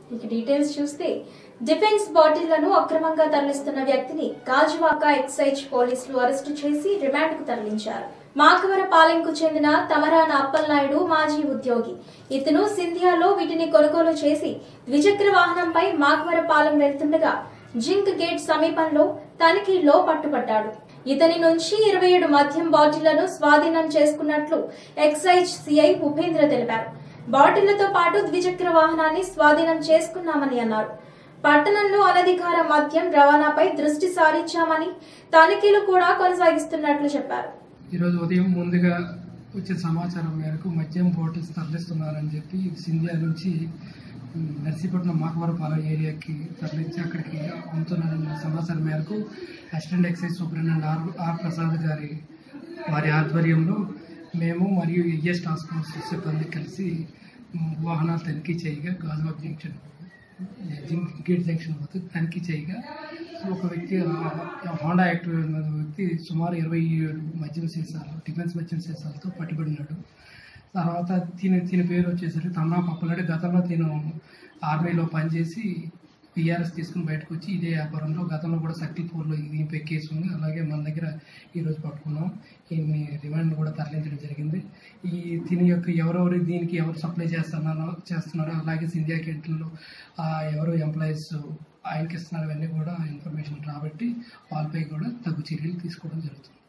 ఇక డీటెయిల్స్ చూస్తే డిఫెన్స్ బాటిళ్లను అక్రమంగా తరలిస్తున్న వ్యక్తిని గాజువాక ఎక్సైజ్ పోలీసులు అరెస్టు చేసి రిమాండ్ కు తరలించారు మాకవరపాలెంకు చెందిన తమరాన అప్పలనాయుడు మాజీ ఉద్యోగి ఇతను సింధియాలో వీటిని కొనుగోలు చేసి ద్విచక్ర వాహనంపై మాకవరపాలెం వెళ్తుండగా జింక్ గేట్ సమీపంలో తనిఖీల్లో పట్టుబడ్డాడు ఇతని నుంచి ఇరవై ఏడు మద్యం బాటిళ్లను స్వాధీనం చేసుకున్నట్లు ఎక్సైజ్ సిఐ ఉపేంద్ర తెలిపారు బాటిళ్లతో పాటు ద్విచక్ర వాహనాన్ని స్వాధీనం చేసుకున్నామని అన్నారు పట్టణంలో అనధికార మద్యం రవాణాపై దృష్టి సారించామని తనిఖీలు కూడా కొనసాగిస్తున్నట్లు చెప్పారు ఈరోజు ఉదయం ముందుగా వచ్చిన సమాచారం మేరకు మద్యం బాటిల్స్ తరలిస్తున్నారని చెప్పి సింధియా నుంచి ఉమ్, నర్సీపట్నం మాకవరపాలెం ఏరియాకి తరలించి అక్కడికి అమ్ముతున్నారన్న సమాచారం మేరకు assistant excise superintendent R R Prasad గారి వారి ఆధ్వర్యంలో మేము మరియు ఈఎస్ టాస్క్ ఫోర్స్ సిబ్బంది కలిసి ఉమ్, వాహనాలు తనిఖీ చేయగా Gajuwaka junction zinc gate junction వద్ద తనిఖీ చేయగా ఒక వ్యక్తి ఆ హోండా యాక్టివ్ ఉన్న వ్యక్తి సుమారు ఇరవై ఏడు మద్యం సీసాలు డిఫెన్స్ మద్యం సీసాలతో పట్టుబడినాడు తర్వాత తిని తిని పేరు వచ్చేసరికి తమరా పప్పలాడి గతంలో తిను ఆర్మీలో పనిచేసి పిఆర్ఎస్ తీసుకుని బయటకు వచ్చి ఇదే వ్యాపారంలో గతంలో కూడా సర్కిల్ ఫోర్లో దీనిపై కేసు ఉంది అలాగే మన దగ్గర ఈరోజు పట్టుకున్నాం ఈయన్ని రిమాండ్ కూడా తరలించడం జరిగింది ఈ దీని యొక్క ఎవరెవరు దీనికి ఎవరు సప్లై చేస్తున్నారో చేస్తున్నారో అలాగే సింధియా క్యాంటీన్లో ఎవరు ఎంప్లాయీస్ ఆయనకి ఇస్తున్నారు అవన్నీ కూడా ఇన్ఫర్మేషన్ రాబట్టి వాళ్ళపై కూడా తగు చర్యలు తీసుకోవడం జరుగుతుంది